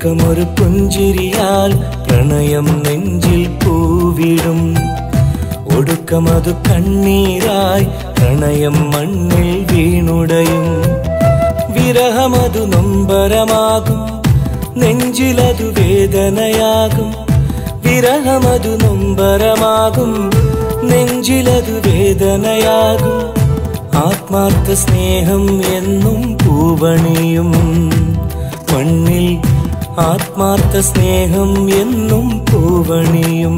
തുടക്കമൊരു പുഞ്ചിരിയാൽ പ്രണയം നെഞ്ചിൽ പൂവിടും ഒടുക്കമതു കണ്ണീരായി പ്രണയം മണ്ണിൽ വീണുടയും വിരഹമതു നൊമ്പരമാകും നെഞ്ചിലതു വേദനയാകും വിരഹമതു നൊമ്പരമാകും നെഞ്ചിലതു വേദനയാകും ആത്മാർത്ഥ സ്നേഹം എന്നും പൂവണിയും മണ്ണിൽ ആത്മാർത്ഥ സ്നേഹം എന്നും പൂവണിയും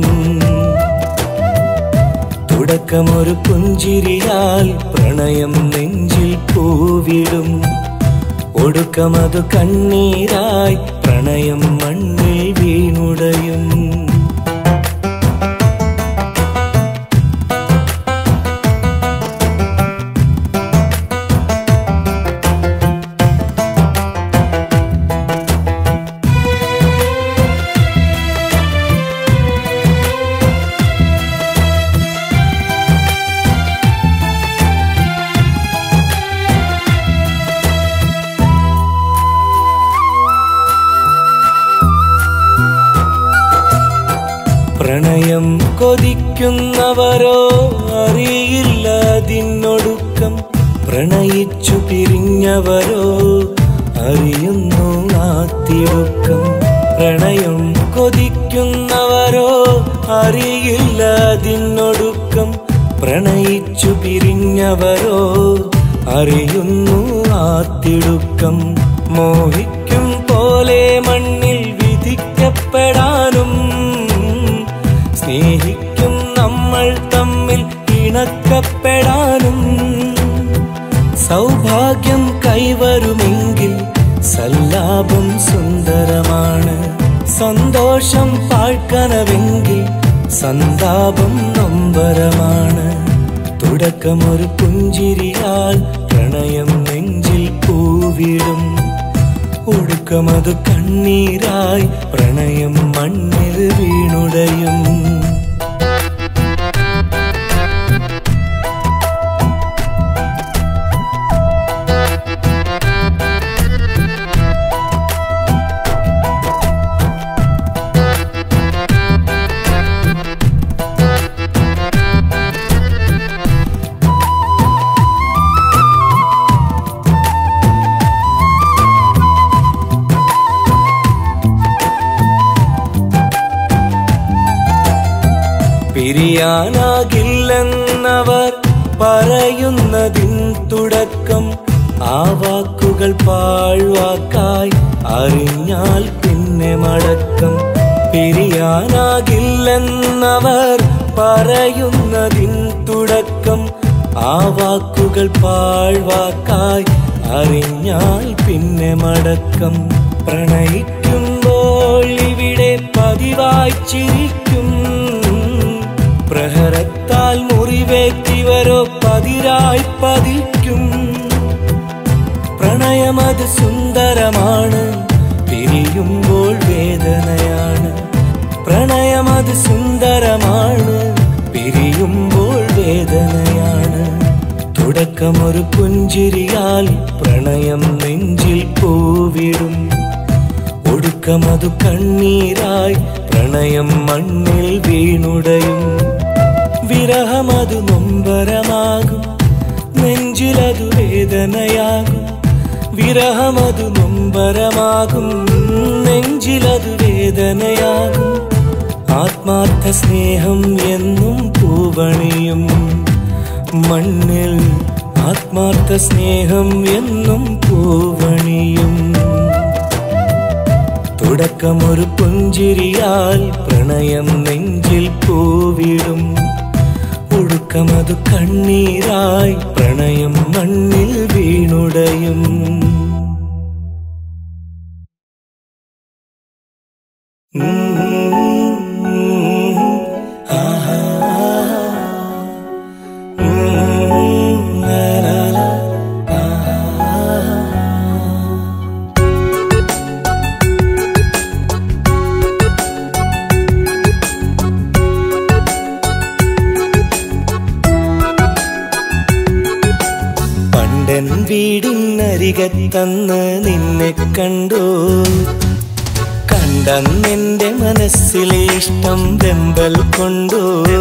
തുടക്കമൊരു പുഞ്ചിരിയാൽ പ്രണയം നെഞ്ചിൽ പൂവിടും ഒടുക്കമതു കണ്ണീരായി പ്രണയം മണ്ണിൽ വീണുടയും പ്രണയം കൊതിക്കുന്നവരോ അറിയില്ല അതിനൊടുക്കം പ്രണയിച്ചു പിരിഞ്ഞവരോ അറിയുന്നു ആത്തിടുക്കം പ്രണയം കൊതിക്കുന്നവരോ അറിയില്ല അതിനൊടുക്കം പ്രണയിച്ചു പിരിഞ്ഞവരോ അറിയുന്നു ആത്തിടുക്കം മോഹിക്കും പോലെ മണ്ണിൽ വിധിക്കപ്പെടാനും സ്നേഹിക്കും നമ്മൾ തമ്മിൽ ഇണക്കപ്പെടാനും സൗഭാഗ്യം കൈവരുമെങ്കിൽ സല്ലാപം സുന്ദരമാണ് സന്തോഷം പാഴ്ക്കനവെങ്കിൽ സന്താപം നൊമ്പരമാണ് തുടക്കമൊരു പുഞ്ചിരിയാൽ പ്രണയം നെഞ്ചിൽ പൂവിടും ഒടുക്കമതു കണ്ണീരായി പ്രണയം മണ്ണിൽ വീണുടയും പിരിയാനാകില്ലെന്നവർ പറയുന്നതിൻ തുടക്കം ആ വാക്കുകൾ പാഴ്വാക്കായി അറിഞ്ഞാൽ പിന്നെ മടക്കം പിരിയാനാകില്ലെന്നവർ പറയുന്നതിൻ തുടക്കം ആ വാക്കുകൾ പാഴ്വാക്കായി അറിഞ്ഞാൽ പിന്നെ മടക്കം പ്രണയിക്കുമ്പോൾ ഇവിടെ പതിവായി ചിരിക്കും പ്രഹരത്താൽ മുറിവേറ്റിവരോ പതിരായി പതിക്കും പ്രണയമത് സുന്ദരമാണ് പിരിയുമ്പോൾ വേദനയാണ് പ്രണയമത് സുന്ദരമാണ് പിരിയുമ്പോൾ വേദനയാണ് തുടക്കമൊരു പുഞ്ചിരിയാൽ പ്രണയം നെഞ്ചിൽ പൂവിടും ഒടുക്കമതു കണ്ണീരായി പ്രണയം മണ്ണിൽ വീണുടയും വിരഹമതു നൊമ്പരമാകും നെഞ്ചിലതു വേദനയാകും വിരഹമതു നൊമ്പരമാകും നെഞ്ചിലതു വേദനയാകും ആത്മാർത്ഥ സ്നേഹം എന്നും പൂവണിയും മണ്ണിൽ ആത്മാർത്ഥ സ്നേഹം എന്നും പൂവണിയും തുടക്കമൊരു പുഞ്ചിരിയാൽ പ്രണയം നെഞ്ചിൽ പൂവിടും ഒടുക്കമതു കണ്ണീരായി പ്രണയം മണ്ണിൽ വീണുടയും പണ്ടൻ വീടിനരികത്തന്ന് നിന്നെ കണ്ടു കണ്ടെന്റെ മനസ്സിലെ ഇഷ്ടം വെമ്പൽ കൊണ്ടു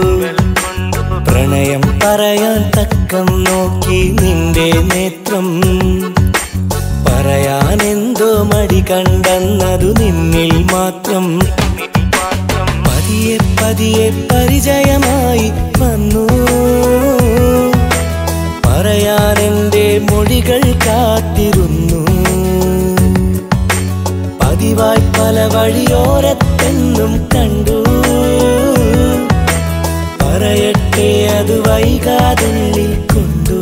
പ്രണയം പറയാൻ തക്കം നോക്കി നിന്റെ നേത്രം പറയാൻ എന്തോ മടി കണ്ടെന്നതു നിന്നിൽ മാത്രം പതിയെ പതിയെ പരിചയമായി വന്നു പറയാൻ എന്റെ മൊഴികൾ കാത്തിരുന്നു പതിവായി പല വഴിയോരത്തെന്നും കണ്ടു പറയട്ടെ അത് വൈകാതുള്ളിൽ കൊണ്ടു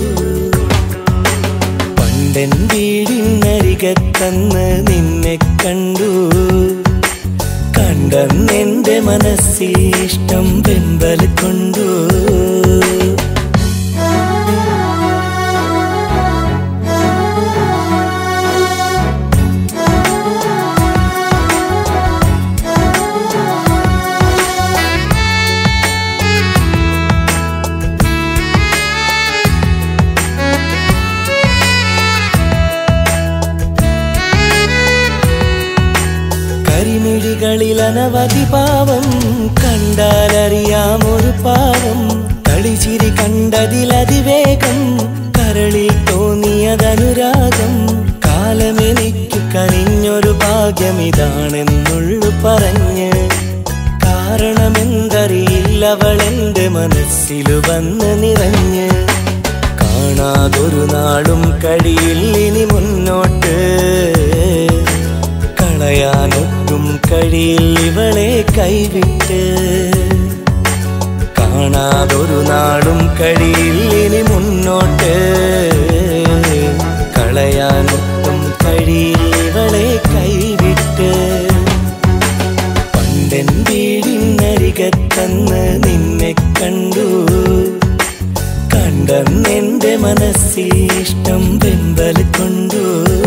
പണ്ടൻ വീടിനരികത്തന്ന് നിന്നെ കണ്ടു കണ്ടെന്നെന്റെ മനസ്സിൽ ഇഷ്ടം വെമ്പൽ കൊണ്ടു കരിമിഴികളിൽ അനവധി പാവം കണ്ടാലറിയാം ഒരു പാവം കളിച്ചിരി കണ്ടതിലതിവേഗം കരളിൽ തോന്നിയതനുരാഗം കാലമെനിക്ക് കനിഞ്ഞൊരു ഭാഗ്യം ഇതാണെന്നുള്ളു പറഞ്ഞ് കാരണമെന്തറിയില്ലവൾ എൻ്റെ മനസ്സിലു വന്ന് നിറഞ്ഞ് കാണാതൊരു നാളും കഴിയില്ലിനി മുന്നോട്ട് കളയാനൊട്ടും കഴിയില്ല ഇവളെ കൈവിട്ട് കാണാതൊരു നാളും കഴിയില്ലിനി മുന്നോട്ട് കളയാനൊട്ടും കഴിയില്ല ഇവളെ കൈവിട്ട് പണ്ടൻ വീടിനരികത്തന്ന് നിന്നെ കണ്ടു കണ്ടെന്നെന്റെ മനസ്സിൽ ഇഷ്ടം വെമ്പൽ കൊണ്ടു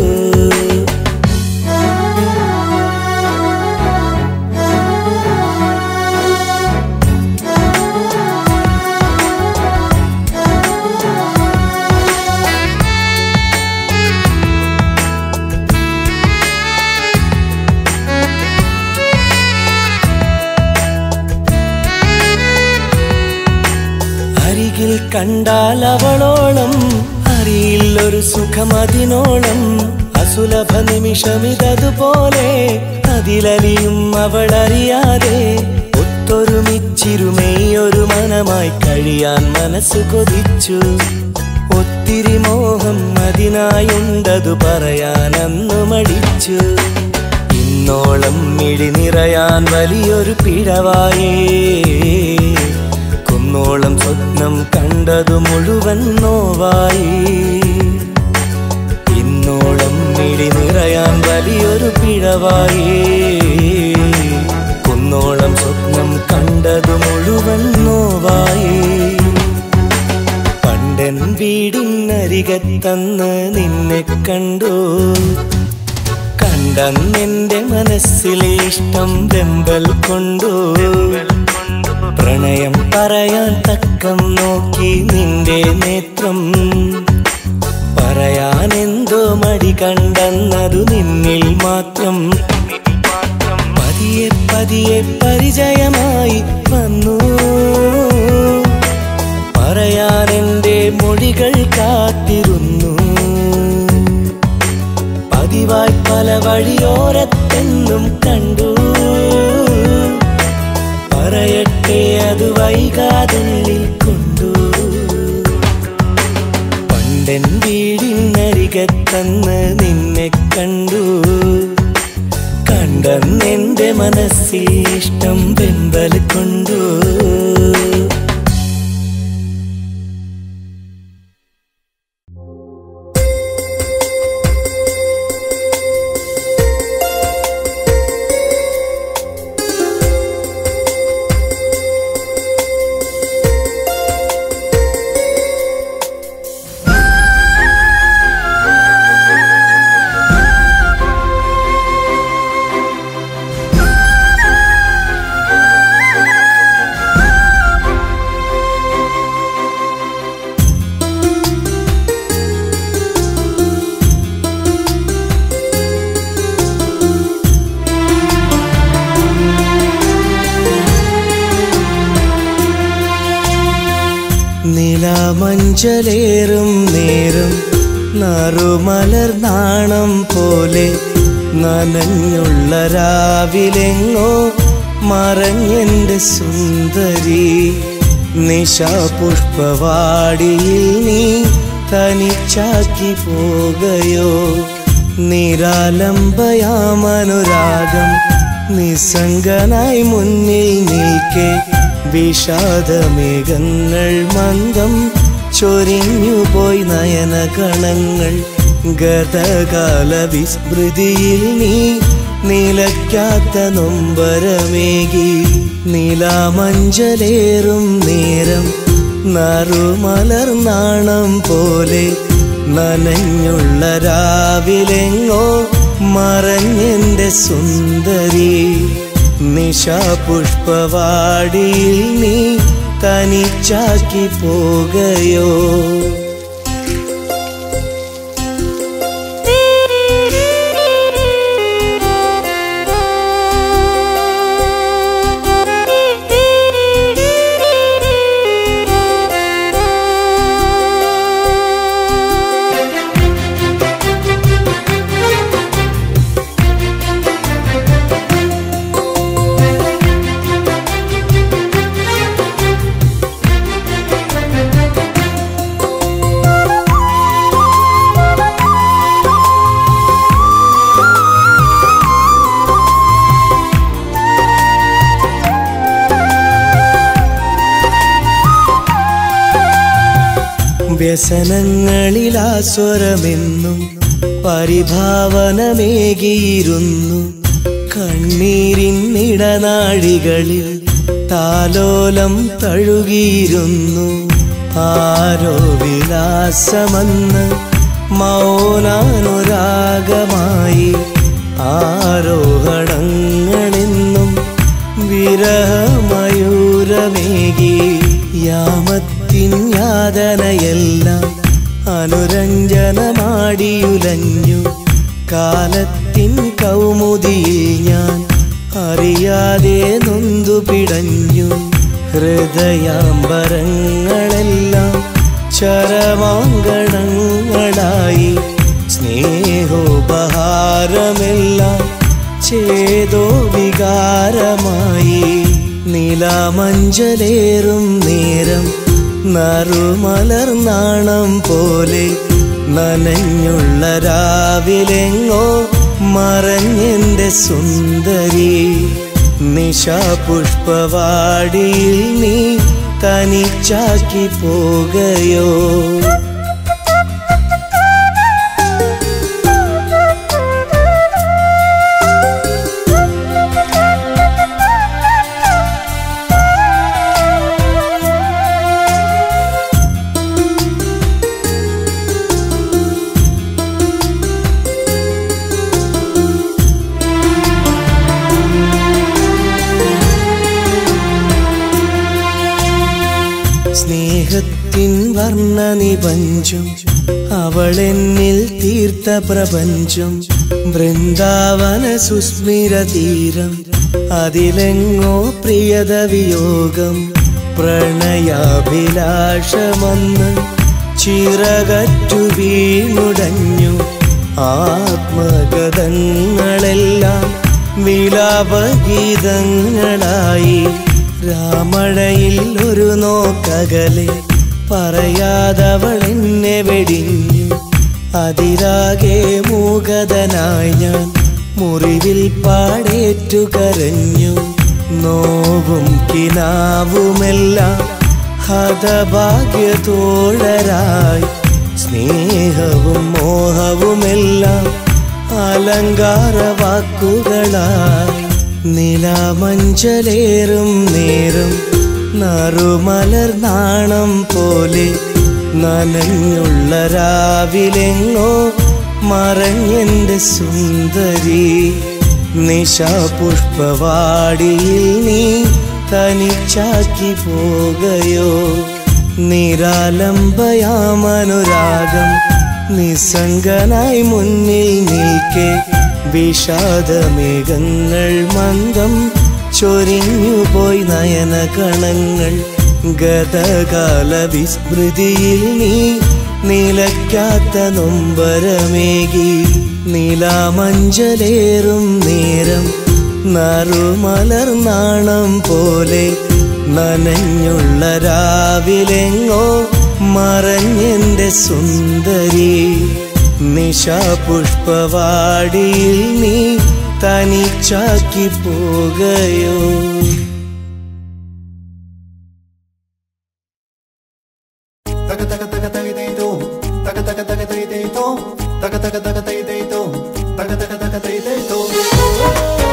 അരികിൽ കണ്ടാൽ അവളോളം അറിയില്ലൊരു സുഖം അതിനോളം അസുലഭ നിമിഷമിതതുപോലെ അതിലലിയും അവൾ അറിയാതെ ഒത്തൊരുമിച്ചിരുമേയൊരു മനമായി കഴിയാൻ മനസ്സ് കൊതിച്ചു ഒത്തിരി മോഹം അതിനായുണ്ടതു പറയാൻ അന്നു മടിച്ചു ഇന്നോളം മിഴി നിറയാൻ വലിയൊരു പിഴവായേ കുന്നോളം സ്വപ്നം കണ്ടതു മുഴുവൻ നോവായി ഇന്നോളം മിഴി നിറയാൻ വലിയൊരു പിഴവായി കുന്നോളം സ്വപ്നം കണ്ടതു മുഴുവൻ നോവായി പണ്ടൻ വീടിനരികത്തന്ന് നിന്നെ കണ്ടു കണ്ടെന്നെന്റെ മനസ്സിലെ ഇഷ്ടം വെമ്പൽ കൊണ്ടു പ്രണയം പറയാൻ തക്കം നോക്കി നിന്റെ നേത്രം പറയാൻ എന്തോ മടി കണ്ടെന്നതു നിന്നിൽ മാത്രം പതിയെ പതിയെ പരിചയമായി വന്നു പറയാൻ എന്റെ മൊഴികൾ കാത്തിരുന്നു പതിവായി പല വഴിയോരത്തെന്നും കണ്ടു പറയട്ടെ അത് വൈകാതുള്ളിൽ കൊണ്ടു പണ്ടൻ വീടിനരികത്തന്ന് നിന്നെ കണ്ടു കണ്ടെന്നെന്റെ മനസ്സിൽ ഇഷ്ടം വെമ്പൽ കൊണ്ടു ആ നിലാമഞ്ചലേറും നേരം നറുമലർ നാണം പോലെ നനഞ്ഞുള്ള രാവിലെങ്ങോ മറഞ്ഞെന്റെ സുന്ദരി നിശാപുഷ്പവാടിയിൽ നീ തനിച്ചാക്കി പോകയോ നിരാലംബയാമനുരാഗം നിസ്സംഗനായി മുന്നിൽ നിൽക്കെ വിഷാദമേഘങ്ങൾ മന്ദം ചൊരിഞ്ഞുപോയി നയനകണങ്ങൾ ഗതകാല വിസ്മൃതിയിൽ നീ നിലയ്ക്കാത്ത നൊമ്പരമേകി നിലാമഞ്ചലേറും നേരം നറുമലർ നാണം പോലെ നനഞ്ഞുള്ള രാവിലെങ്ങോ മറഞ്ഞെന്റെ സുന്ദരി നിശാപുഷ്പവാടിയിൽ നീ തനിച്ചാക്കി പോകയോ വ്യസനങ്ങളിലാസ്വരമെന്നും പരിഭാവനമേകിയിരുന്നു കണ്ണീരിൻ ഇടനാഴികളിൽ താലോലം തഴുകിയിരുന്നു ആരോ വിലാസമെന്ന് മൗനാനുരാഗമായി ആരോഹണങ്ങളെന്നും വിരഹമയൂരമേകി യാമത്തിൻ യാതനയെല്ലാം അനുരഞ്ജനമാടിയുലഞ്ഞു കാലത്തിൻ കൗമുദിയിൽ ഞാൻ അറിയാതെ നൊന്തു പിടഞ്ഞു ഹൃദയാംബരങ്ങളെല്ലാം ചരമാങ്കണങ്ങളായി സ്നേഹോപഹാരമെല്ലാം ചേതോ വികാരമായി നിലാമഞ്ചലേറും നേരം നറുമലർ നാണം പോലെ നനഞ്ഞുള്ള രാവിലെങ്ങോ മറഞ്ഞെന്റെ സുന്ദരി നിശാപുഷ്പവാടിയിൽ നീ തനിച്ചാക്കി പോകയോ സ്നേഹത്തിൻ വർണ്ണ നിപഞ്ചും അവളെന്നിൽ തീർത്ത പ്രപഞ്ചം വൃന്ദാവന സുസ്മിര തീരം അതിലെങ്ങോ പ്രിയത വിയോഗം പ്രണയാഭിലാഷമെന്ന് ചിറകറ്റു വീണുടഞ്ഞു ആത്മഗതങ്ങളെല്ലാം വിലാപഗീതങ്ങളായി രാമഴയിൽ ഒരു നോക്കകലെ പറയാതവൾ എന്നെ വെടിഞ്ഞു അതിരാകെ മൂകതനായി ഞാൻ മുറിവിൽ പാടേറ്റു കരഞ്ഞു നോവും കിനാവുമെല്ലാം ഹതഭാഗ്യത്തോഴരായി സ്നേഹവും മോഹവുമെല്ലാം അലങ്കാര വാക്കുകളായി നിലാമഞ്ചലേറും നേരം നറുമലർ നാണം പോലെ നനഞ്ഞുള്ള രാവിലെങ്ങോ മറഞ്ഞെന്റെ സുന്ദരി നിശാപുഷ്പവാടിയിൽ നീ തനിച്ചാക്കി പോകയോ നിരാലംബയാമനുരാഗം നിസ്സംഗനായി മുന്നിൽ നിൽക്കെ വിഷാദമേഘങ്ങൾ മന്ദം ചൊരിഞ്ഞുപോയി നയനകണങ്ങൾ ഗതകാല വിസ്മൃതിയിൽ നീ നിലയ്ക്കാത്ത നൊമ്പരമേകി നീലാമഞ്ചലേറും നേരം നറുമലർ നാണം പോലെ നനഞ്ഞുള്ള രാവിലെങ്ങോ മറഞ്ഞെന്റെ സുന്ദരി നിശാപുഷ്പവാടിയിൽ നീ തനിച്ചാക്കി പോകയോ Taka taka taka taka tay tom. Taka taka taka tay tay tom. Taka taka taka tay tay tom. Taka taka taka tay tay tom.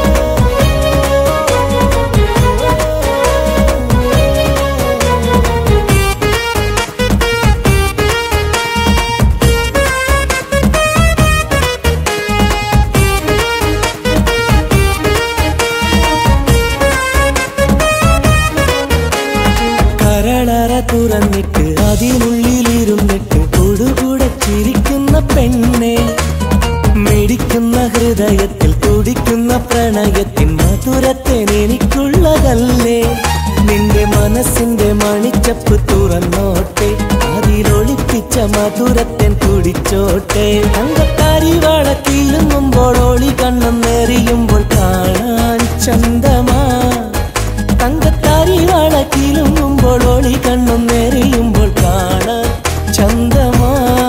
കരളറ തുറന്നിട്ട് അതിനുള്ളിലിരുന്നിട്ട് കൊടുകൂടെ ചിരിക്കുന്ന പെണ്ണെ മിടിക്കുന്ന ഹൃദയത്തിൽ തുടിക്കുന്ന പ്രണയത്തിൻ മധുരത്തേൻ എനിക്കുള്ളതല്ലേ നിന്റെ മനസ്സിന്റെ മണിച്ചപ്പ് തുറന്നോട്ടെ അതിലൊളിപ്പിച്ച മധുരത്തേൻ കുടിച്ചോട്ടെ തങ്കത്താരി വളക്കിലുങ്ങുമ്പോൾ ഒളി കണ്ണും നേറിയുമ്പോൾ കാണാൻ ചന്തമാ തങ്കത്താരി വളക്കിലുങ്ങുമ്പോൾ ഒളി കണ്ണും നേറിയുമ്പോൾ കാണാൻ ചന്തമാ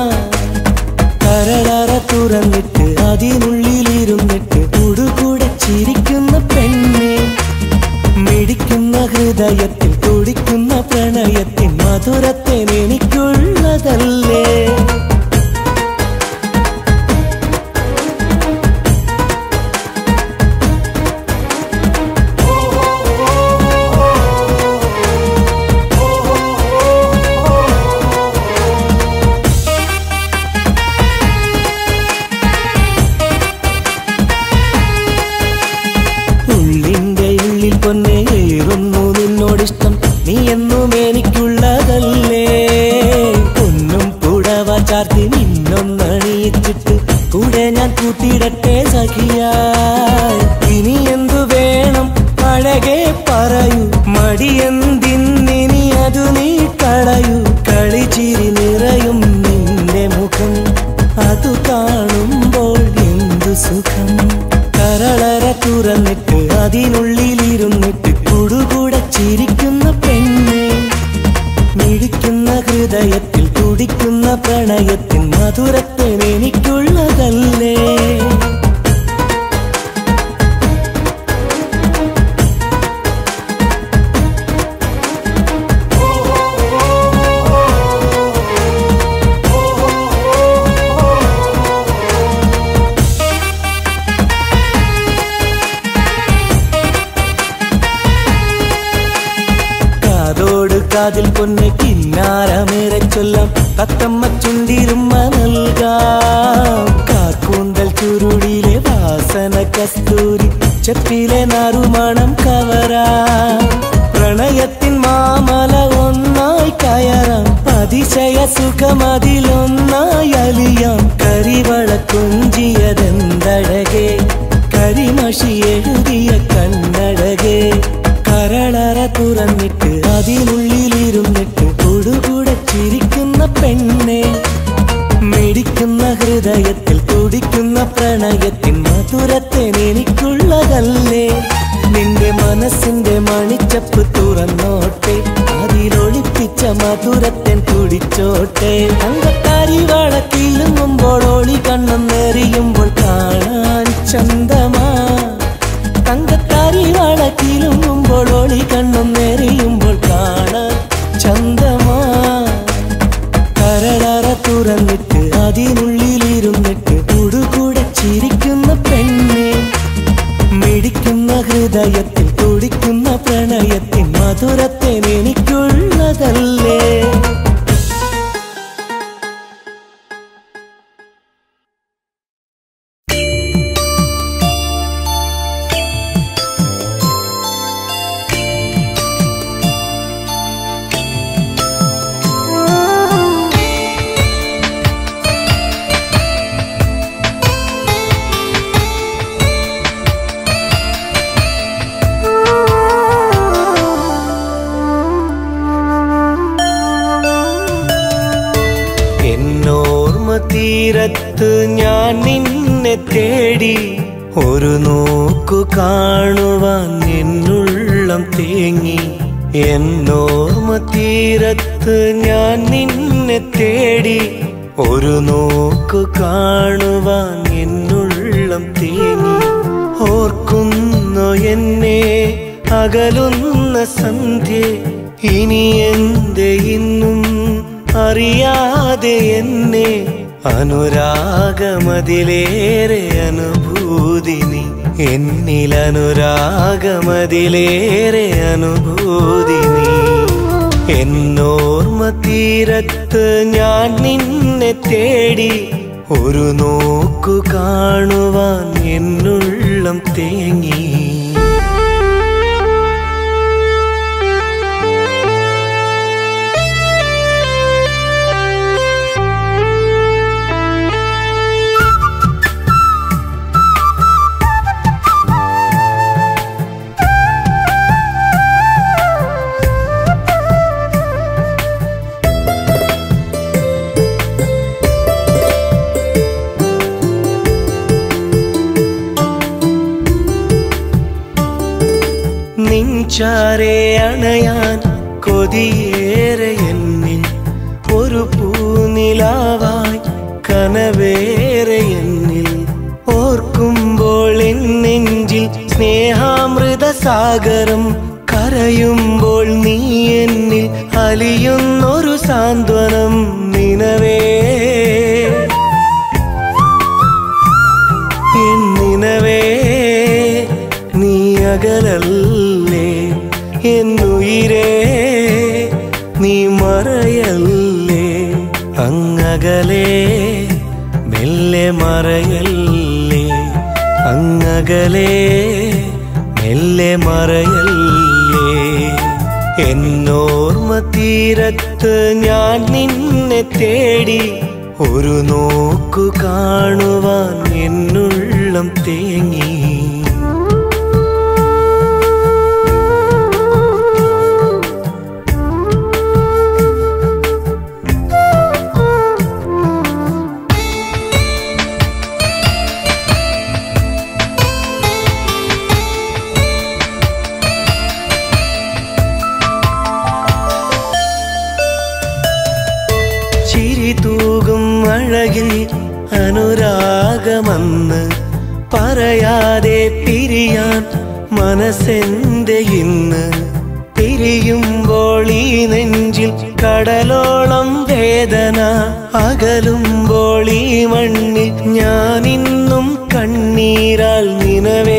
കരളറ തുറന്നിട്ട് അതിനുള്ളിലിരുന്നിട്ട് കൂടുകൂടെ ചിരിക്കുന്ന പെണ്ണെ മിടിക്കുന്ന ഹൃദയത്തിൽ തുടിക്കുന്ന പ്രണയത്തിൻ മധുരത്തെ എനിക്കുള്ളതല്ലേ ഉള്ളിന്റെ ഉള്ളിൽ പൊന്നെ ഏറുന്നു നിന്നോടിഷ്ടം നീ എന്നും എനിക്കുള്ളതല്ലേ പൊന്നും പുടവ ചാർത്തി നിന്നൊന്നണിയിച്ചിട്ട് കൂടെ ഞാൻ കൂട്ടിയിടട്ടെ സഖിയായി ഇനി എന്തു വേണം അഴകെ പറയൂ മടിയെന്തിന്നിനി അതു നീ കളയൂ കളിച്ചിരി നിറയും നിന്റെ മുഖം അതു കാണുമ്പോൾ എന്തു സുഖം കരളര തുറന്നിട്ട് അതിനുള്ളിലിരുന്നിട്ട് കൂടുകൂടെ ചിരിക്കുന്ന പെണ്ണെ മിടിക്കുന്ന ഹൃദയത്തിൽ തുടിക്കുന്ന പ്രണയത്തിൻ മധുരത്തെ എനിക്കുള്ളതല്ലേ കാതോട് കാതിൽ പൊന്നെ കിന്നാരമേറെ ചൊല്ലാം തത്തമ്മ ചുണ്ടിരുമ്മ നൽകാം കാക്കൂന്തൽ ചുരുളിലെ വാസന കസ്തൂരി ചെപ്പിലെ നാറുമണം കവരാം പ്രണയത്തിൻ മാമല ഒന്നായി കയറാം അതിശയ സുഖമതിലൊന്നായി അലിയാം കരിവള കുഞ്ചിയതെന്തഴകേ കരിമഷി എഴുതിയ കണ്ണഴകേ കരളറ തുറന്നിട്ട് അതിനുള്ളിലിരുന്നിട്ട് കൊടുകൂടെ ചിരിക്കുന്ന പെണ്ണെ മിടിക്കുന്ന ഹൃദയത്തിൽ തുടിക്കുന്ന പ്രണയത്തിൻ മധുരത്തെ എനിക്കുള്ളതല്ലേ നിന്റെ മനസ്സിന്റെ മണിച്ചപ്പ് തുറന്നോട്ടെ അതിലൊളിപ്പിച്ച മധുരത്തൻ കുടിച്ചോട്ടെ തങ്കത്താരി വളക്കിലുങ്ങുമ്പോൾ ഒളി കണ്ണും നേറിയുമ്പോൾ കാണാൻ ചന്തമാ തങ്കത്താരി വളക്കിലുങ്ങുമ്പോൾ ഒളി കണ്ണും നേറിയുമ്പോൾ കാണാൻ ചന്തമാ കരളറ തുറന്നിട്ട് അതിനുള്ളിലിരുന്നിട്ട് കൂടുകൂടെ ചിരിക്കുന്ന പെണ്ണെ മിടിക്കുന്ന ഹൃദയത്തിൽ തുടിക്കുന്ന പ്രണയത്തിൻ മധുരത്തെ എനിക്കുള്ളതല്ലേ തേടി ഒരു നോക്കു കാണുവാൻ എന്നുള്ളം തേങ്ങി എന്നോർമ്മ തീരത്ത് ഞാൻ നിന്നെ തേടി ഒരു നോക്കു കാണുവാൻ എന്നുള്ളം തേങ്ങി ഓർക്കുന്നു എന്നെ അകലുന്ന സന്ധ്യ ഇനി എന്റെ ഇന്നും അറിയാതെ എന്നെ അനുരാഗമതിലേറെ അനുഭൂതി നീ എന്നിൽ അനുരാഗമതിലേറെ അനുഭൂതി നീ എന്നോർമ്മ തീരത്ത് ഞാൻ നിന്നെ തേടി ഒരു നോക്കു കാണുവാൻ എന്നുള്ളം തേങ്ങി നിഞ്ചാരെ അണയാൻ കൊതിയേറെ എന്നിൽ ഒരു പൂനിലാവായി കനവേറെ എന്നിൽ ഓർക്കുമ്പോൾ എൻ നെഞ്ചിൽ സ്നേഹാമൃത സാഗരം കരയുമ്പോൾ നീ എന്നിൽ അലിയുന്നൊരു സാന്ത്വനം നിനവേ എന്നിനവേ നീ അകലല്ലേ എന്നുയിരേ നീ മറയല്ലേ അങ്ങകലേ മെല്ലെ മറയല്ലേ അങ്ങകലേ മെല്ലെ മറയല്ലേ എന്നോർമ്മ തീരത്ത് ഞാൻ നിന്നെ തേടി ഒരു നോക്കു കാണുവാൻ എന്നുള്ളം തേങ്ങി ചിരി തൂകും അഴകിൽ അനുരാഗമെന്ന് പറയാതെ പിരിയാൻ മനസ്സെന്റെ ഇന്ന് പിരിയുമ്പോൾ ഈ നെഞ്ചിൽ കടലോളം വേദന അകലുമ്പോൾ ഈ മണ്ണിൽ ഞാനിന്നും കണ്ണീരാൽ നിനവേ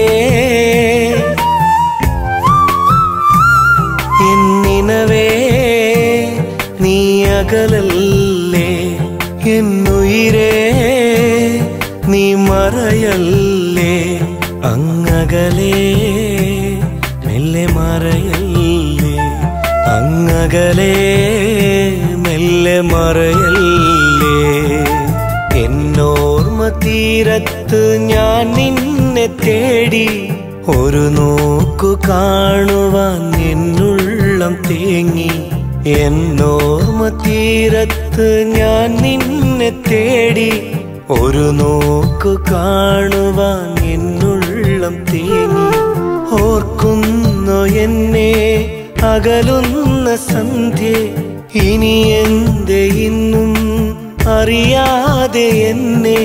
എന്നിനവേ നീ അകലല്ലേ എന്നുയിരേ നീ മറയല്ലേ അങ്ങകലേ മെല്ലെ മറയല്ലേ അങ്ങകലേ മെല്ലെ മറയല്ലേ എന്നോർമ്മ തീരത്ത് ഞാൻ നിന്നെ തേടി ഒരു നോക്കു കാണുവാൻ എന്നുള്ളം തേങ്ങി എന്നോർമ്മ തീരത്ത് ഞാൻ നിന്നെ തേടി ഒരു നോക്കു കാണുവാൻ എന്നുള്ളം തേങ്ങി ഓർക്കുന്നു എന്നെ അകലുന്ന സന്ധ്യ ഇനി എന്റെ ഇന്നും അറിയാതെ എന്നെ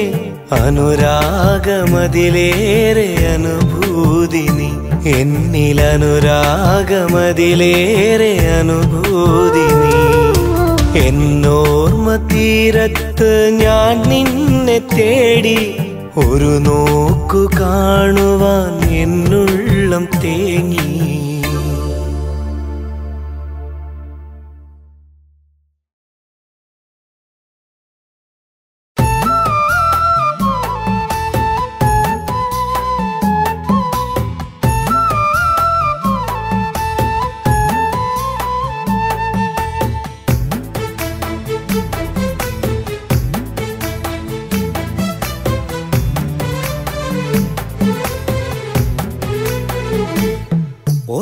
അനുരാഗമതിലേറെ അനുഭൂതി നീ എന്നിൽ അനുരാഗമതിലേറെ അനുഭൂതി നീ എന്നോർമ്മ തീരത്ത് ഞാൻ നിന്നെ തേടി ഒരു നോക്കു കാണുവാൻ എന്നുള്ളം തേങ്ങി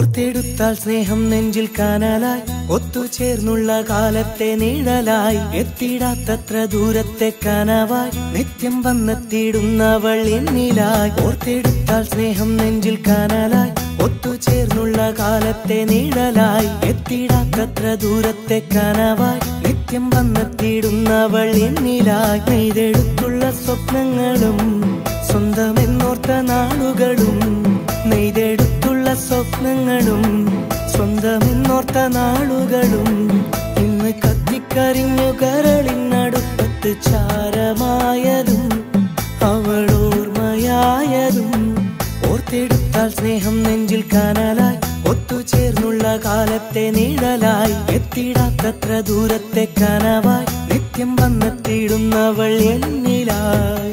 ഓർത്തെടുത്താൽ സ്നേഹം നെഞ്ചിൽ കാനാലായി ഒത്തുചേർന്നുള്ള കാലത്തെ നീഴലായി എത്തിടാത്തത്ര ദൂരത്തെ കനവായി നിത്യം വന്നെത്തിയിടുന്നവൾ എന്നിലായി ഓർത്തെടുത്താൽ സ്നേഹം നെഞ്ചിൽ കാനാലായി ഒത്തുചേർന്നുള്ള കാലത്തെ നീഴലായി എത്തിടാത്തത്ര ദൂരത്തെ കനവായി നിത്യം വന്നെത്തിയിടുന്നവൾ എന്നിലായി നെയ്തെടുത്തുള്ള സ്വപ്നങ്ങളും സ്വന്തമെന്നോർത്ത നാളുകളും നെയ്തെടുത്തുള്ള സ്വപ്നങ്ങളും സ്വന്തമെന്നോർത്ത നാളുകളും ഇന്ന് കത്തിക്കരിഞ്ഞു കരളിനടുപ്പത്ത് ചാരമായതും അവൾ ഓർമ്മയായതും ഓർത്തെടുത്താൽ സ്നേഹം നെഞ്ചിൽ കാനലായി ഒത്തുചേർന്നുള്ള കാലത്തെ നീഴലായി എത്തിടാത്തത്ര ദൂരത്തെ കനവായി നിത്യം വന്നെത്തിയിടുന്നവൾ എന്നിലായി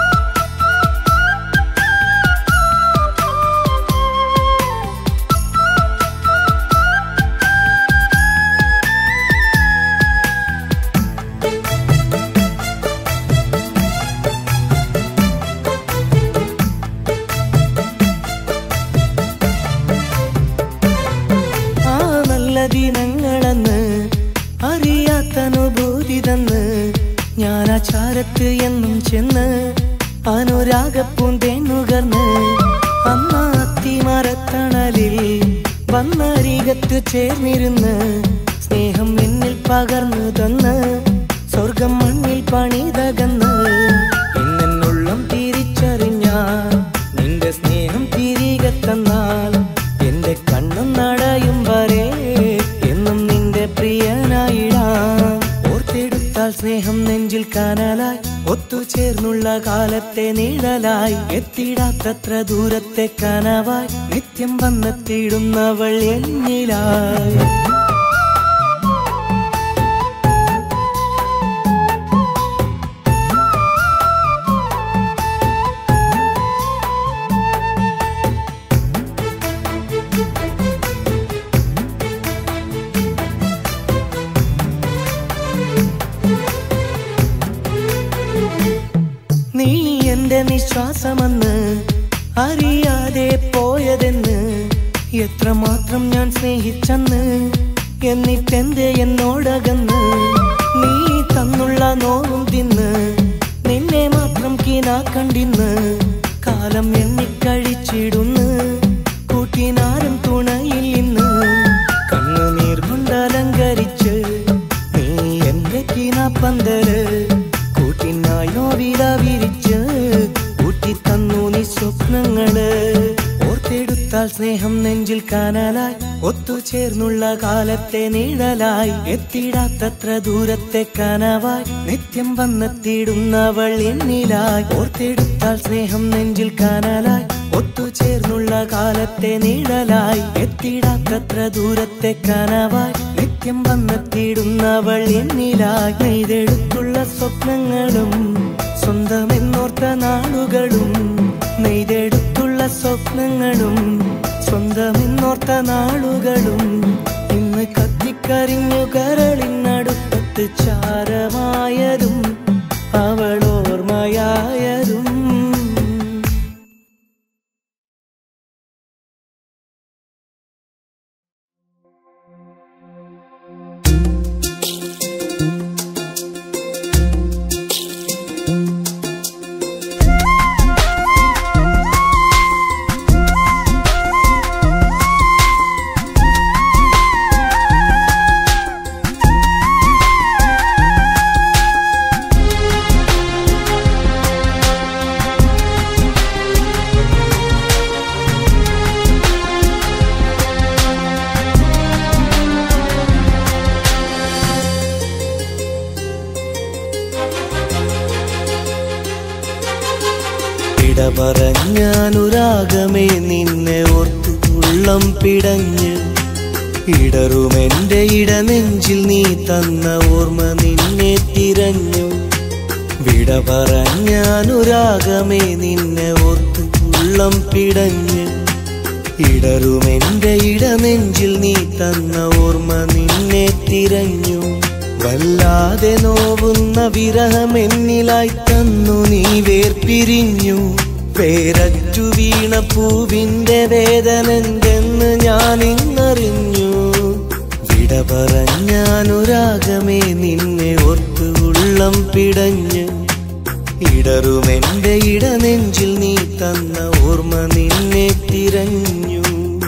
ആ നല്ല ദിനങ്ങളെന്ന് അറിയാത്തനുഭൂതി തന്ന് ഞാൻ ആ ചാരത്ത് എന്നും ചെന്ന് അനുരാഗപ്പൂന്തേന്നുകർന്ന് അമ്മ അത്തിമരത്തണലിൽ വന്നരികത്ത് ചേർന്നിരുന്ന് സ്നേഹം എന്നിൽ പകർന്നു തന്ന് സ്വർഗം മണ്ണിൽ പണിതകന്ന് ഇന്നെന്നുള്ളം തിരിച്ചറിഞ്ഞാൽ നിന്റെ സ്നേഹം തിരികെ തന്നാൽ എന്റെ കണ്ണും നടയും വരെ എന്നും നിന്റെ പ്രിയനായിടാം ഓർത്തെടുത്താൽ സ്നേഹം നെഞ്ചിൽ കാനലായി ഒത്തുചേർന്നുള്ള കാലത്തെ നീഴലായി എത്തിടാത്തത്ര ദൂരത്തെ കനവായി നിത്യം വന്നെത്തിയിടുന്നവൾ എന്നിലായി നീ എന്റെ നിശ്വാസമെന്ന് അറിയാതെ പോയതെന്ന് എത്രമാത്രം ഞാൻ സ്നേഹിച്ചെന്ന് എന്നിട്ടെന്ത് എന്നോടകന്ന് നീ തന്നുള്ള നോവും തിന്ന് നിന്നെ മാത്രം കീനാ കണ്ടിന്ന് കാലം എണ്ണിക്കഴിച്ചിടുന്ന് കൂട്ടിനാരും തുണയിൽ ഇന്ന് കണ്ണുനീർ കൊണ്ടലങ്കരിച്ച് നീ എന്റെ കീനാപ്പന്തല് കൂട്ടിനായോ വില വിരിച്ച് കൂട്ടി തന്നു നീ സ്വപ്നങ്ങള് ഓർത്തെടുത്താൽ സ്നേഹം നെഞ്ചിൽ കാനലായി ഒത്തുചേർന്നുള്ള കാലത്തെ നീഴലായി എത്തിടാത്തത്ര ദൂരത്തെ കനവായി നിത്യം വന്നെത്തിയിടുന്നവൾ എന്നിലായി ഓർത്തെടുത്താൽ സ്നേഹം നെഞ്ചിൽ കാനലായി ഒത്തുചേർന്നുള്ള കാലത്തെ നീഴലായി എത്തിടാത്തത്ര ദൂരത്തെ കനവായി നിത്യം വന്നെത്തിയിടുന്നവൾ എന്നിലായി നെയ്തെടുത്തുള്ള സ്വപ്നങ്ങളും സ്വന്തമെന്നോർത്ത നാളുകളും നെയ്തെടുത്തുള്ള സ്വപ്നങ്ങളും സ്വന്തമെന്നോർത്ത നാളുകളും ഇന്ന് കത്തിക്കരിഞ്ഞു കരളിനടുപ്പത്ത് ചാരമായതും അവൾ ഓർമ്മയായതും ഇട പറഞ്ഞാനുരാഗമേ നിന്നെ ഓർത്തു ഉള്ളം പിടഞ്ഞ് ഇടറുമെന്റെ ഇടനെഞ്ചിൽ നീ തന്ന ഓർമ്മ നിന്നെ തിരഞ്ഞു വിട പറഞ്ഞാനുരാഗമേ നിന്നെ ഓർത്തു ഉള്ളം പിടഞ്ഞ് ഇടറുമെന്റെ ഇടനെഞ്ചിൽ നീ തന്ന ഓർമ്മ നിന്നെ തിരഞ്ഞു വല്ലാതെ നോവുന്ന വിരഹമെന്നിലായി തന്നു നീ വേർപിരിഞ്ഞു പേരറ്റു വീണ പൂവിന്റെ വേദനെന്തെന്ന് ഞാൻ ഇന്നറിഞ്ഞു വിട പറഞ്ഞാനുരാഗമേ നിന്നെ ഓർത്ത് ഉള്ളം പിടഞ്ഞ് ഇടറുമെന്റെ ഇടനെഞ്ചിൽ നീ തന്ന ഓർമ്മ നിന്നെ തിരഞ്ഞു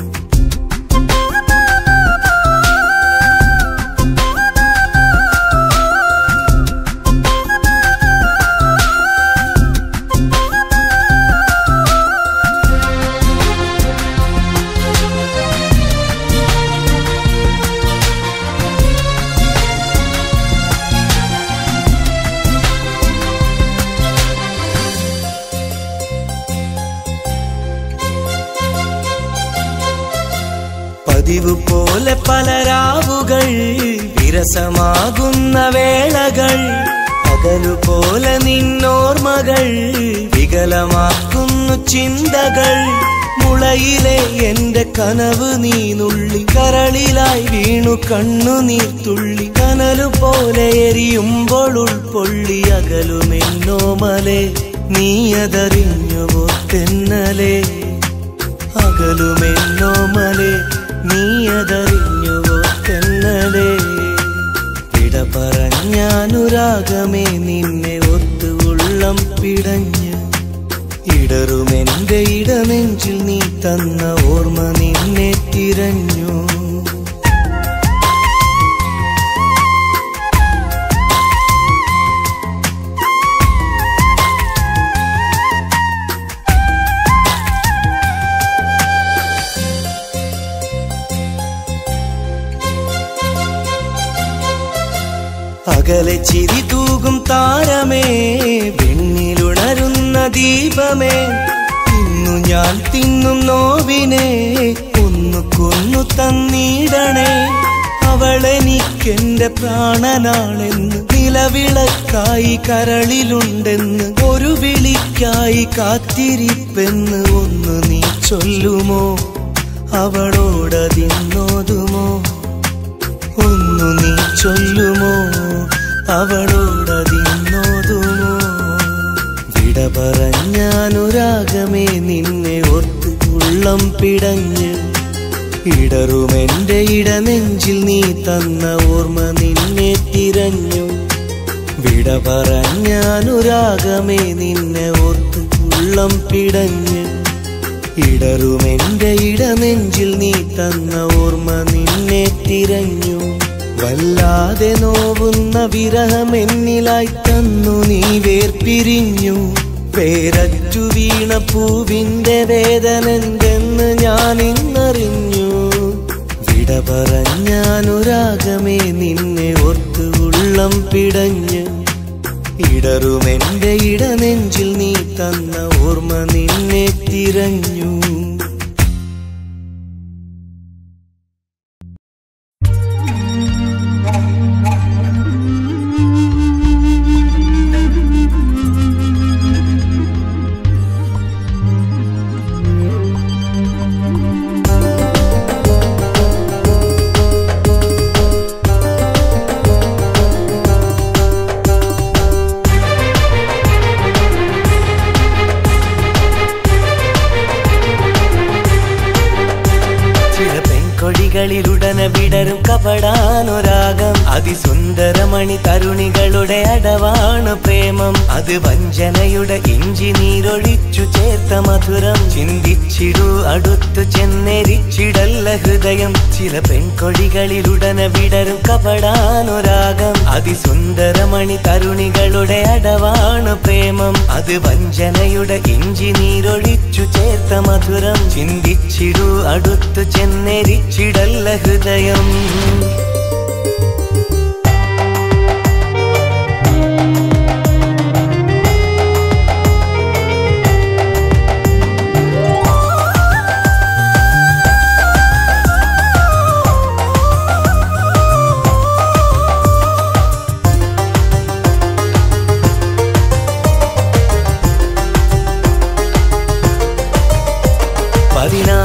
പതിവ് പോലെ പല രാവുകൾ വിരസമാകുന്ന വേളകൾ പകലുപോലെ നിന്നോർമ്മകൾ വികലമാക്കുന്നു ചിന്തകൾ മുളയിലെ എന്റെ കനവ് നീ നുള്ളി കരളിലായി വീണു കണ്ണുനീർ തുള്ളി കനലു പോലെ എരിയുമ്പോൾ ഉൾപ്പൊള്ളി അകലുമെന്നോമലെ നീ അതറിഞ്ഞുവോ തെന്നലേ അകലുമെന്നോമലെ നീ അതറിഞ്ഞുവോ തെന്നലേ വിട പറഞ്ഞാനുരാഗമേ നിന്നെ ഒത്തു ഉള്ളം പിടഞ്ഞ് ഇടറുമെന്റെ ഇടനെഞ്ചിൽ നീ തന്ന ഓർമ്മ നിന്നെ തിരഞ്ഞു അകലെ ചിരി തൂകും താരമേ വെണ്ണിലുണരുന്ന ദീപമേ ഇന്നു ഞാൻ തിന്നും നോവിനെ ഒന്നു കൊന്നു തന്നിടണേ അവളെനിക്കെന്റെ പ്രാണനാണെന്ന് നിലവിളക്കായി കരളിലുണ്ടെന്ന് ഒരു വിളിക്കായി കാത്തിരിപ്പെന്ന് ഒന്ന് നീ ചൊല്ലുമോ അവളോടതിന്നോതുമോ ഒന്നു നീ ചൊല്ലുമോ അവളോടതിന്നോതുമോ വിട പറഞ്ഞാനുരാഗമേ നിന്നെ ഓർത്ത് ഉള്ളം പിടഞ്ഞ് ഇടറുമെന്റെ ഇടനെഞ്ചിൽ നീ തന്ന ഓർമ്മ നിന്നെ തിരഞ്ഞു വിട പറഞ്ഞാനുരാഗമേ നിന്നെ ഓർത്ത് ഉള്ളം പിടഞ്ഞ് ഇടറുമെന്റെ ഇടനെഞ്ചിൽ നീ തന്ന ഓർമ്മ നിന്നെ തിരഞ്ഞു വല്ലാതെ നോവുന്ന വിരഹം എന്നിലായി തന്നു നീ വേർപിരിഞ്ഞു പേരറ്റു വീണ പൂവിന്റെ വേദനെന്തെന്ന് ഞാൻ ഇന്നറിഞ്ഞു വിട പറഞ്ഞാനുരാഗമേ നിന്നെ ഓർത്ത് ഉള്ളം പിടഞ്ഞ് ഇടറുമെന്റെ ഇടനെഞ്ചിൽ നീ തന്ന ഓർമ്മ നിന്നെ തിരഞ്ഞു ചില പെൺകൊടികളിലുടനെ വിടരും കപടാനുരാഗം അതിസുന്ദരമണി തരുണികളുടെ അടവാണ് പ്രേമം അത് വഞ്ചനയുടെ ഇഞ്ചി നീരൊഴിച്ചു ചേർത്ത മധുരം ചിന്തിച്ചിടൂ അടുത്തു ചെന്നെരിച്ചിടല്ല ഹൃദയം ചില പെൺകൊടികളിലുടനെ വിടരും കപടാനുരാഗം അതിസുന്ദരമണി തരുണികളുടെ അടവാണ് പ്രേമം അത് വഞ്ചനയുടെ ഇഞ്ചി നീരൊഴിച്ചു ചേർത്ത മധുരം ചിന്തിച്ചിടൂ അടുത്തു ചെന്നെരിച്ചിടല്ല ഹൃദയം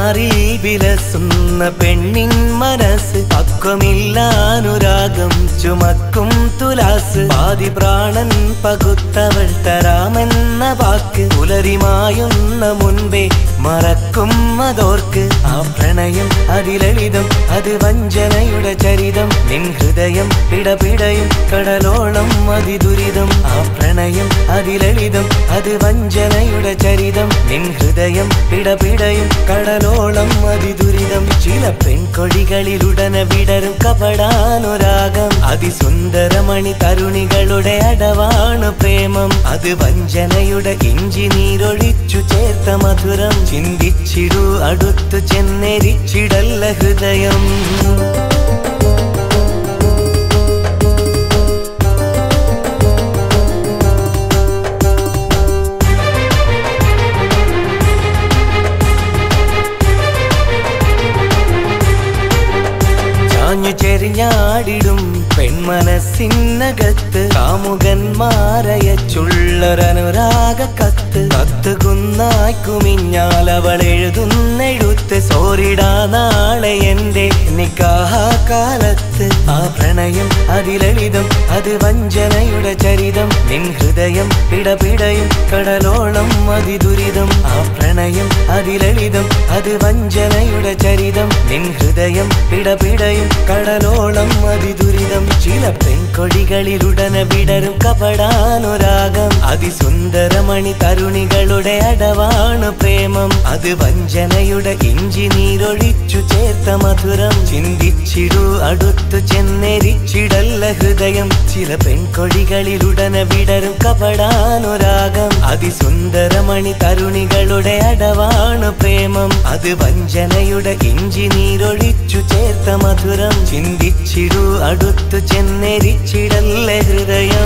മാറിൽ വിലസുന്ന പെണ്ണിൻ മനസ്സ് പക്വമില്ലാനുരാഗം ചുമക്കും തുലാസ് പാതി പ്രാണൻ പകുത്തവൾ തരാമെന്ന വാക്ക് പുലരിമായുന്ന മുൻപേ മറക്കും അതോർക്ക് ആ പ്രണയം അതിലളിതം അത് വഞ്ചനയുടെ ചരിതം നിൻ ഹൃദയം പിടപിടയും കടലോളം അതിദുരിതം ആ പ്രണയം അതിലളിതം അത് വഞ്ചനയുടെ ചരിതം നിൻ ഹൃദയം പിടപിടയും കടലോളം അതിദുരിതം ചില പെൺകൊടികളിലുടനെ വിടരും കപടാനുരാഗം അതിസുന്ദരമണി തരുണികളുടെ അടവാണ് പ്രേമം അത് വഞ്ചനയുടെ ഇഞ്ചി നീരൊഴിച്ചു ചേർത്ത മധുരം ചിന്തിച്ചിടൂ അടുത്തു ചെന്നെരിച്ചിടല്ല ഹൃദയം ചാഞ്ഞു ചെരിഞ്ഞാടിടും പെൺമനസ്സിനകത്ത് കാമുകന്മാരയച്ചുള്ളൊരനുരാഗ കത്ത് കത്ത് കുന്നായി കുമിഞ്ഞാൽ അവൾ എഴുതുന്നെഴുത്ത് സോരിടാ നാളെ എന്റെ നിക്കാഹ കാലത്ത് ആ പ്രണയം അതിലളിതം അത് വഞ്ചനയുടെ ചരിതം നിൻ ഹൃദയം പിടപിടയും കടലോളം അതിദുരിതം ആ പ്രണയം അതിലളിതം അത് വഞ്ചനയുടെ ചരിതം നിൻ ഹൃദയം പിടപിടയും കടലോളം അതിദുരിതം ചില പെൺകൊടികളിലുടനെ വിടരും കപടാനുരാഗം അതിസുന്ദരമണി തരുണികളുടെ അടവാണ് പ്രേമം അത് വഞ്ചനയുടെ ഇഞ്ചി നീരൊഴിച്ചു ചേർത്ത മധുരം ചിന്തിച്ചിടൂ അടുത്തു ചെന്നെരിച്ചിടല്ല ഹൃദയം ചില പെൺകൊടികളിലുടനെ വിടരും കപടാനുരാഗം അതിസുന്ദരമണി തരുണികളുടെ അടവാണ് പ്രേമം അത് വഞ്ചനയുടെ ഇഞ്ചി നീരൊഴിച്ചു ചേർത്ത മധുരം ചിന്തിച്ചിടൂ അടുത്തു ചെന്നെരിച്ചിടല്ല ഹൃദയം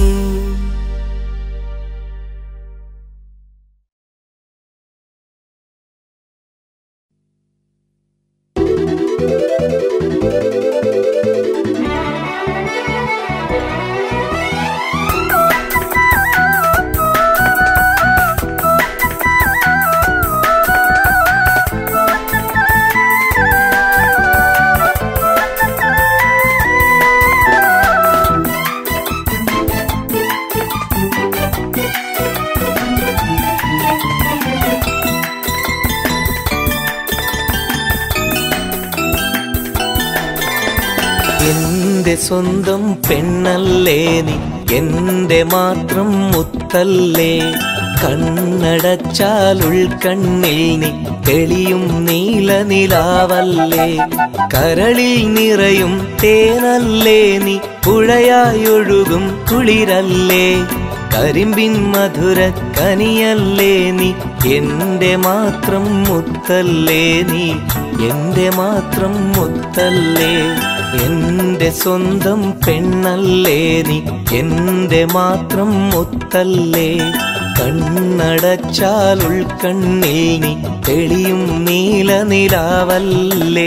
എന്റെ സ്വന്തം പെണ്ണല്ലേ നീ എന്റെ മാത്രം മുത്തല്ലേ കണ്ണടച്ചാൽ ഉൾക്കണ്ണിൽ നീ തെളിയും നീല നിലാവല്ലേ കരളിൽ നിറയും തേനല്ലേ നീ പുഴയായൊഴുകും കുളിരല്ലേ കരിമ്പിൻ മധുര കനിയല്ലേ നീ എന്റെ മാത്രം മുത്തല്ലേ നീ എന്റെ മാത്രം മുത്തല്ലേ എന്റെ സ്വന്തം പെണ്ണല്ലേ നീ എന്റെ മാത്രം മുത്തല്ലേ കണ്ണടച്ചാൽ ഉൾക്കണ്ണിൽ നീ തെളിയും നീല നിലാവല്ലേ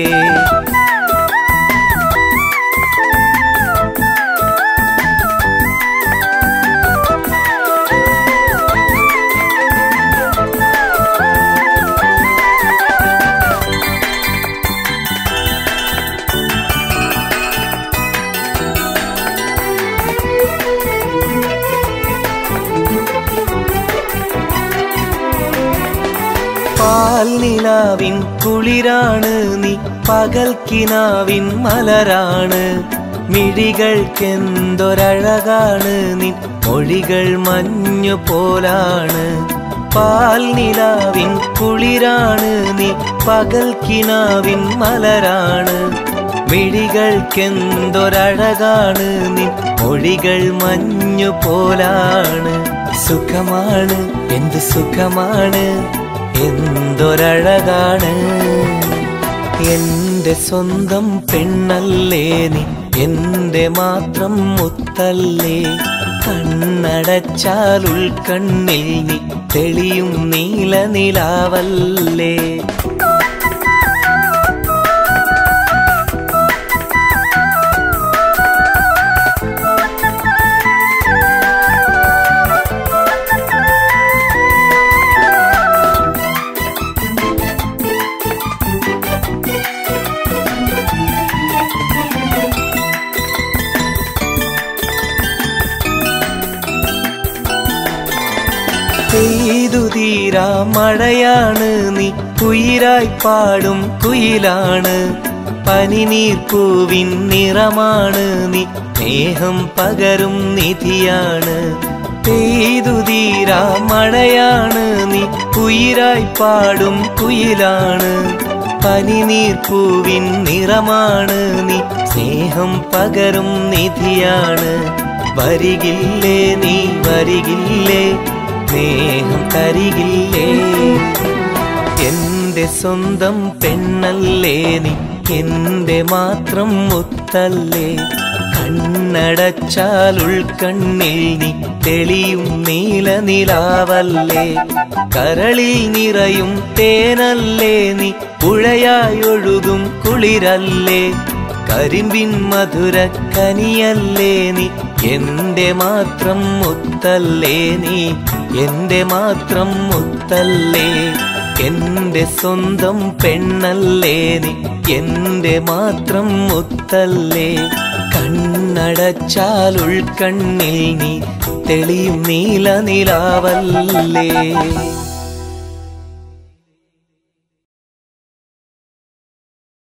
പാൽ നിലാവിൻ കുളിരാണ് നീ പകൽക്കിനാവിൻ മലരാണ് മിഴികൾക്കെന്തൊരഴകാണ് നീ മൊഴികൾ മഞ്ഞു പോലാണ് പാൽ നിലാവിൻ കുളിരാണ് നീ പകൽക്കിനാവിൻ മലരാണ് മിഴികൾക്കെന്തൊരഴകാണ് നീ മൊഴികൾ മഞ്ഞു പോലാണ് സുഖമാണ് എന്ത് സുഖമാണ് എന്തൊരഴകാണ് എന്റെ സ്വന്തം പെണ്ണല്ലേ നീ എന്റെ മാത്രം മുത്തല്ലേ കണ്ണടച്ചാൽ ഉൾക്കണ്ണിൽ നീ തെളിയും നീല നിലാവല്ലേ തീരാ മഴയാണ് നീ കുയിരായി പാടും കുയിലാണ് പനിനീർപ്പൂവിൻ നിറമാണ് നീ സ്നേഹം പകരും നിധിയാണ് പെയ്തു തീരാ മഴയാണ് നീ കുയിരായി പാടും കുയിലാണ് പനിനീർപ്പൂവിൻ നിറമാണ് നീ സ്നേഹം പകരും നിധിയാണ് വരികില്ലേ നീ വരികില്ലേ സ്നേഹം തരികില്ലേ എന്റെ സ്വന്തം പെണ്ണല്ലേ നീ എന്റെ മാത്രം മുത്തല്ലേ കണ്ണടച്ചാൽ ഉൾക്കണ്ണിൽ നീ തെളിയും നീല നിലാവല്ലേ കരളിൽ നിറയും തേനല്ലേ നീ പുഴയായി ഒഴുകും കുളിരല്ലേ കരിമ്പിൻ മധുര കനിയല്ലേ നീ എന്റെ മാത്രം മുത്തല്ലേ നീ എന്റെ മാത്രം മുത്തല്ലേ എന്റെ സ്വന്തം പെണ്ണല്ലേ നീ എന്റെ മാത്രം മുത്തല്ലേ കണ്ണടച്ചാൽ ഉൾക്കണ്ണിൽ നീ തെളിയും നീല നിലാവല്ലേ